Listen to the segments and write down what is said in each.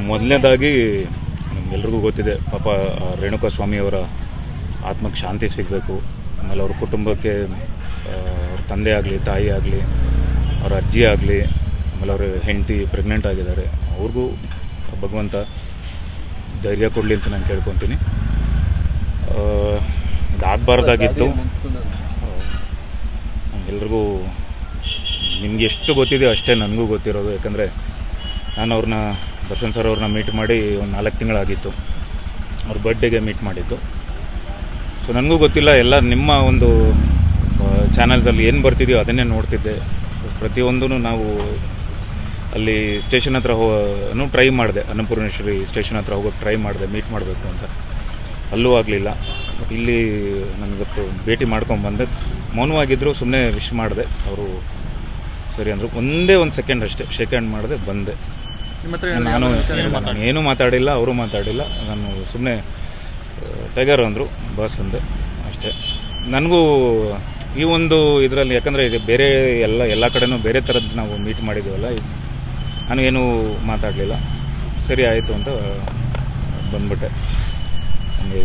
ಮೊದಲನೇದಾಗಿ ನಮಗೆಲ್ರಿಗೂ ಗೊತ್ತಿದೆ ಪಾಪ ಆ ರೇಣುಕಾ ಸ್ವಾಮಿಯವರ ಆತ್ಮಕ್ಕೆ ಶಾಂತಿ ಸಿಗಬೇಕು ಆಮೇಲೆ ಅವ್ರ ಕುಟುಂಬಕ್ಕೆ ಆ, ಅವ್ರ ತಂದೆ ಆಗಲಿ ತಾಯಿ ಆಗಲಿ ಅವ್ರ ಅಜ್ಜಿ ಆಗಲಿ ಆಮೇಲೆ ಅವ್ರ ಹೆಂಡತಿ ಪ್ರೆಗ್ನೆಂಟ್ ಆಗಿದ್ದಾರೆ ಅವ್ರಿಗೂ ಭಗವಂತ ಧೈರ್ಯ ಕೊಡಲಿ ಅಂತ ನಾನು ಕೇಳ್ಕೊತೀನಿ ಅದಾಗಬಾರ್ದಾಗಿತ್ತು ನಮಗೆಲ್ರಿಗೂ ನಿಮ್ಗೆ ಎಷ್ಟು ಗೊತ್ತಿದೆ ಅಷ್ಟೇ ನನಗೂ ಗೊತ್ತಿರೋದು ಯಾಕಂದರೆ ನಾನು ಅವ್ರನ್ನ ದರ್ಶನ್ ಸರ್ ಅವ್ರನ್ನ ಮೀಟ್ ಮಾಡಿ ಒಂದು ನಾಲ್ಕು ತಿಂಗಳಾಗಿತ್ತು ಅವ್ರ ಬರ್ಡೇಗೆ ಮೀಟ್ ಮಾಡಿದ್ದು ಸೊ ನನಗೂ ಗೊತ್ತಿಲ್ಲ ಎಲ್ಲ ನಿಮ್ಮ ಒಂದು ಚಾನಲ್ಸಲ್ಲಿ ಏನು ಬರ್ತಿದೆಯೋ ಅದನ್ನೇ ನೋಡ್ತಿದ್ದೆ ಸೊ ಪ್ರತಿಯೊಂದೂ ನಾವು ಅಲ್ಲಿ ಸ್ಟೇಷನ್ ಹತ್ರ ಹೋಗನು ಟ್ರೈ ಮಾಡಿದೆ ಅನ್ನಪೂರ್ಣೇಶ್ವರಿ ಸ್ಟೇಷನ್ ಹತ್ರ ಹೋಗೋಕೆ ಟ್ರೈ ಮಾಡಿದೆ ಮೀಟ್ ಮಾಡಬೇಕು ಅಂತ ಅಲ್ಲೂ ಆಗಲಿಲ್ಲ ಬಟ್ ಇಲ್ಲಿ ನನಗತ್ತು ಭೇಟಿ ಮಾಡ್ಕೊಂಡು ಬಂದೆ ಮೌನವಾಗಿದ್ದರು ಸುಮ್ಮನೆ ವಿಶ್ ಮಾಡಿದೆ ಅವರು ಸರಿ ಅಂದರು ಒಂದೇ ಒಂದು ಸೆಕೆಂಡ್ ಅಷ್ಟೇ ಶೇಕ್ ಹ್ಯಾಂಡ್ ಮಾಡಿದೆ ಬಂದೆ ನಿಮ್ಮ ಹತ್ರ ನಾನು ನಾನು ಏನೂ ಮಾತಾಡಿಲ್ಲ ಅವರು ಮಾತಾಡಿಲ್ಲ ನಾನು ಸುಮ್ಮನೆ ಟೈಗರ್ ಅಂದರು ಬಾಸ್ ಅಂದೆ ಅಷ್ಟೇ ನನಗೂ ಈ ಒಂದು ಇದರಲ್ಲಿ ಯಾಕಂದರೆ ಇದು ಬೇರೆ ಎಲ್ಲ ಎಲ್ಲ ಕಡೆನೂ ಬೇರೆ ಥರದ್ದು ನಾವು ಮೀಟ್ ಮಾಡಿದ್ದೀವಲ್ಲ ಇದು ನಾನು ಏನೂ ಮಾತಾಡಲಿಲ್ಲ ಸರಿ ಆಯಿತು ಅಂತ ಬಂದ್ಬಿಟ್ಟೆ ಹಂಗೆ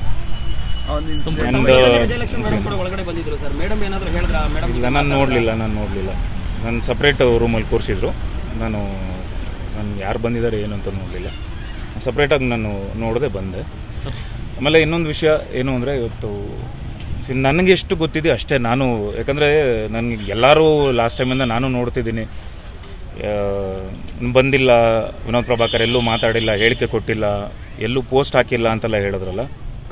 ನಂದು ವಿಜಯಲಕ್ಷ್ಮಿ ಮೇಡಮ್ ಕೂಡ ಒಳಗಡೆ ಬಂದಿದ್ರು ಸರ್ ಮೇಡಮ್ ಏನಾದ್ರು ಹೇಳಿದ್ರ ಮೇಡಮ್ ಇಲ್ಲ ನಾನು ನೋಡಲಿಲ್ಲ ನಾನು ನೋಡಲಿಲ್ಲ ನಾನು ಸಪ್ರೇಟ್ ರೂಮಲ್ಲಿ ಕೂರಿಸಿದ್ರು ನಾನು ನಾನು ಯಾರು ಬಂದಿದ್ದಾರೆ ಏನು ಅಂತ ನೋಡಲಿಲ್ಲ ಸಪ್ರೇಟಾಗಿ ನಾನು ನೋಡದೆ ಬಂದೆ ಆಮೇಲೆ ಇನ್ನೊಂದು ವಿಷಯ ಏನು ಅಂದರೆ ಇವತ್ತು ನನಗೆ ಎಷ್ಟು ಗೊತ್ತಿದೆ ಅಷ್ಟೇ ನಾನು ಯಾಕಂದರೆ ನನಗೆ ಎಲ್ಲರೂ ಲಾಸ್ಟ್ ಟೈಮಿಂದ ನಾನು ನೋಡ್ತಿದ್ದೀನಿ ಆ, ಬಂದಿಲ್ಲ ವಿನೋದ್ ಪ್ರಭಾಕರ್ ಎಲ್ಲೂ ಮಾತಾಡಿಲ್ಲ ಹೇಳಿಕೆ ಕೊಟ್ಟಿಲ್ಲ ಎಲ್ಲೂ ಪೋಸ್ಟ್ ಹಾಕಿಲ್ಲ ಅಂತೆಲ್ಲ ಹೇಳಿದ್ರಲ್ಲ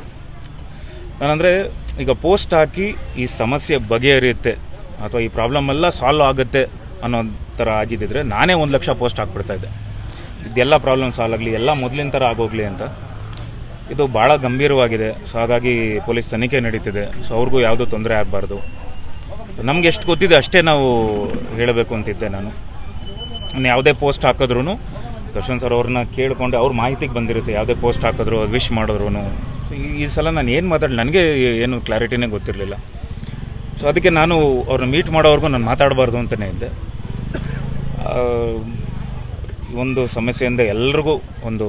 ನಾನಂದರೆ ಈಗ ಪೋಸ್ಟ್ ಹಾಕಿ ಈ ಸಮಸ್ಯೆ ಬಗೆಹರಿಯುತ್ತೆ ಅಥವಾ ಈ ಪ್ರಾಬ್ಲಮ್ ಎಲ್ಲ ಸಾಲ್ವ್ ಆಗುತ್ತೆ ಅನ್ನೋ ಥರ ಆಗಿದ್ದಿದ್ರೆ ನಾನೇ ಒಂದು ಲಕ್ಷ ಪೋಸ್ಟ್ ಹಾಕ್ಬಿಡ್ತಾ ಇದ್ದೆ ಇದೆಲ್ಲ ಪ್ರಾಬ್ಲಮ್ ಸಾಲ್ವ್ ಆಗಲಿ ಎಲ್ಲ ಮೊದಲಿನ ಥರ ಆಗೋಗ್ಲಿ ಅಂತ ಇದು ಭಾಳ ಗಂಭೀರವಾಗಿದೆ ಸೊ ಹಾಗಾಗಿ ಪೊಲೀಸ್ ತನಿಖೆ ನಡೀತಿದೆ ಸೊ ಅವ್ರಿಗೂ ಯಾವುದೂ ತೊಂದರೆ ಆಗಬಾರ್ದು ನಮ್ಗೆ ಎಷ್ಟು ಗೊತ್ತಿದೆ ಅಷ್ಟೇ ನಾವು ಹೇಳಬೇಕು ಅಂತಿದ್ದೆ ನಾನು ನಾನು ಯಾವುದೇ ಪೋಸ್ಟ್ ಹಾಕಿದ್ರು ದರ್ಶನ್ ಸರ್ ಅವ್ರನ್ನ ಕೇಳ್ಕೊಂಡು ಅವ್ರ ಮಾಹಿತಿಗೆ ಬಂದಿರುತ್ತೆ ಯಾವುದೇ ಪೋಸ್ಟ್ ಹಾಕಿದ್ರು ವಿಶ್ ಮಾಡಿದ್ರು ಈ ಸಲ ನಾನು ಏನು ಮಾತಾಡಿ ನನಗೆ ಏನು ಕ್ಲಾರಿಟಿನೇ ಗೊತ್ತಿರಲಿಲ್ಲ ಸೊ ಅದಕ್ಕೆ ನಾನು ಅವ್ರನ್ನ ಮೀಟ್ ಮಾಡೋವರೆಗೂ ನಾನು ಮಾತಾಡಬಾರ್ದು ಅಂತಲೇ ಇದ್ದೆ ಆ, ಈ ಒಂದು ಸಮಸ್ಯೆಯಿಂದ ಎಲ್ರಿಗೂ ಒಂದು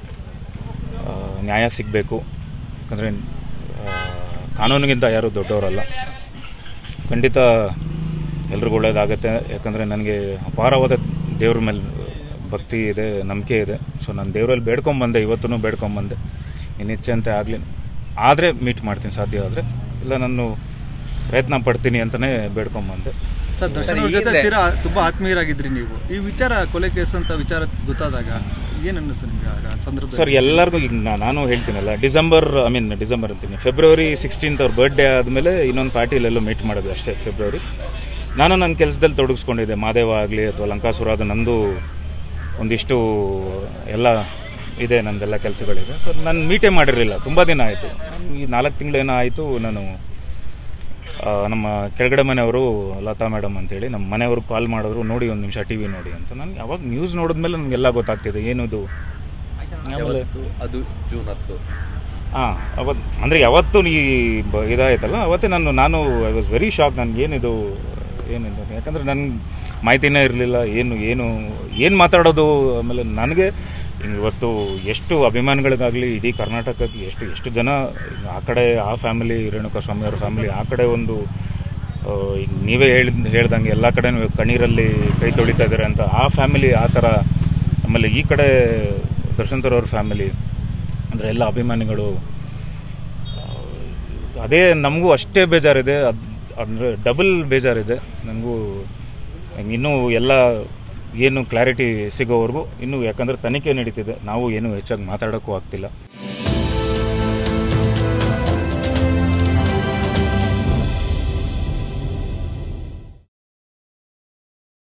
ಆ, ನ್ಯಾಯ ಸಿಗಬೇಕು ಯಾಕಂದರೆ ಕಾನೂನಿಗಿಂತ ಯಾರೂ ದೊಡ್ಡವರಲ್ಲ ಖಂಡಿತ ಎಲ್ರಿಗೂ ಒಳ್ಳೇದಾಗತ್ತೆ ಯಾಕಂದರೆ ನನಗೆ ಅಪಾರವಾದ ದೇವ್ರ ಮೇಲೆ ಭಕ್ತಿ ಇದೆ ನಂಬಿಕೆ ಇದೆ ಸೊ ನಾನು ದೇವರಲ್ಲಿ ಬೇಡ್ಕೊಂಬಂದೆ ಇವತ್ತೂ ಬೇಡ್ಕೊಂಬಂದೆ ನಿನ್ನ ಇಚ್ಛೆ ಅಂತ ಆಗಲಿ ಆದರೆ ಮೀಟ್ ಮಾಡ್ತೀನಿ ಸಾಧ್ಯ ಆದರೆ ಇಲ್ಲ ನಾನು ಪ್ರಯತ್ನ ಪಡ್ತೀನಿ ಅಂತಲೇ ಬೇಡ್ಕೊಂಬಂದೆ ಸರ್ ದರ್ಶನ್ ಅವ್ರ ಜೊತೆ ತೀರಾ ತುಂಬಾ ಆತ್ಮೀಯರಾಗಿದ್ರಿ ನೀವು ಈ ವಿಚಾರ ಕೊಲೆ ಕೇಸ್ ಅಂತ ವಿಚಾರ ಗೊತ್ತಾದಾಗ ಏನ್ ಅನ್ನಿಸ್ತು ನಿಮ್ಗೆ ಆಗ ಆ ಸಂದರ್ಭದಲ್ಲಿ ಸರ್ ಎಲ್ಲರಿಗೂ ಈಗ ನಾ- ನಾನು ಹೇಳ್ತೀನಲ್ಲ ಡಿಸೆಂಬರ್ ಐ ಮೀನ್ ಡಿಸೆಂಬರ್ ಅಂತೀನಿ ಫೆಬ್ರವರಿ ಸಿಕ್ಸ್ಟೀನ್ತ್ ಅವ್ರ ಬರ್ಡೇ ಆದಮೇಲೆ ಇನ್ನೊಂದು ಪಾರ್ಟಿಲೆಲ್ಲೋ ಮೀಟ್ ಮಾಡಿದ್ವಿ ಅಷ್ಟೇ ಫೆಬ್ರವರಿ ನಾನು ನನ್ನ ಕೆಲಸದಲ್ಲಿ ತೊಡಗಿಸ್ಕೊಂಡಿದ್ದೆ ಮಾದೇವ ಆಗಲಿ ಅಥವಾ ಲಂಕಾಸುರ ಅದು ನಂದು ಒಂದಿಷ್ಟು ಎಲ್ಲ ಇದೆ ನಂದೆಲ್ಲ ಕೆಲಸಗಳಿದೆ ಸೊ ನಾನು ಮೀಟೇ ಮಾಡಿರಲಿಲ್ಲ ತುಂಬ ದಿನ ಆಯಿತು ಈ ನಾಲ್ಕು ತಿಂಗಳೇನೋ ಆಯಿತು ನಾನು ಆ, ನಮ್ಮ ಕೆಳಗಡೆ ಮನೆಯವರು ಲತಾ ಮೇಡಮ್ ಅಂತೇಳಿ ನಮ್ಮ ಮನೆಯವ್ರಿಗೆ ಕಾಲ್ ಮಾಡಿದ್ರು ನೋಡಿ ಒಂದು ನಿಮಿಷ ಟಿ ವಿ ನೋಡಿ ಅಂತ ನನಗೆ ಅವಾಗ ನ್ಯೂಸ್ ನೋಡಿದ್ಮೇಲೆ ನನಗೆಲ್ಲ ಗೊತ್ತಾಗ್ತಿದೆ ಏನದು ಆಮೇಲೆ ಅದು ಜೂನ್ ಹತ್ತು ಹಾಂ ಅವತ್ತು ಅಂದರೆ ಯಾವತ್ತು ನೀ ಬ- ಇದಾಯ್ತಲ್ಲ ಅವತ್ತೇ ನಾನು ನಾನು ಐ ವಾಸ್ ವೆರಿ ಶಾಕ್ ನನಗೆ ಏನಿದು ಏನಿದು ಯಾಕಂದರೆ ನನಗೆ ಮಾಹಿತಿನೇ ಇರಲಿಲ್ಲ ಏನು ಏನು ಏನು ಮಾತಾಡೋದು ಆಮೇಲೆ ನನಗೆ ಹಿಂಗ್ ಇವತ್ತು ಎಷ್ಟು ಅಭಿಮಾನಿಗಳಿಗಾಗಲಿ ಇಡೀ ಕರ್ನಾಟಕಕ್ಕೆ ಎಷ್ಟು ಎಷ್ಟು ಜನ ಆ ಕಡೆ ಆ ಫ್ಯಾಮಿಲಿ ರೇಣುಕಾ ಸ್ವಾಮಿ ಅವ್ರ ಫ್ಯಾಮಿಲಿ ಆ ಕಡೆ ಒಂದು ಆ, ಈಗ ನೀವೇ ಹೇಳಿದ ಹೇಳ್ದಂಗೆ ಎಲ್ಲ ಕಡೆ ಕಣ್ಣೀರಲ್ಲಿ ಕೈ ತೊಳಿತಾ ಇದ್ದಾರೆ ಅಂತ ಆ ಫ್ಯಾಮಿಲಿ ಆ ಥರ ಆಮೇಲೆ ಈ ಕಡೆ ದರ್ಶನ್ ಸರ್ ಅವ್ರ ಫ್ಯಾಮಿಲಿ ಅಂದರೆ ಎಲ್ಲ ಅಭಿಮಾನಿಗಳು ಆ, ಅದೇ ನಮಗೂ ಅಷ್ಟೇ ಬೇಜಾರಿದೆ ಅದು ಅಂದರೆ ಡಬಲ್ ಬೇಜಾರಿದೆ ನನಗೂ ಇನ್ನೂ ಎಲ್ಲ ಏನು ಕ್ಲಾರಿಟಿ ಸಿಗೋವರೆಗೂ ಇನ್ನೂ ಯಾಕಂದರೆ ತನಿಖೆ ನಡೀತಿದೆ ನಾವು ಏನು ಹೆಚ್ಚಾಗಿ ಮಾತಾಡೋಕ್ಕೂ ಆಗ್ತಿಲ್ಲ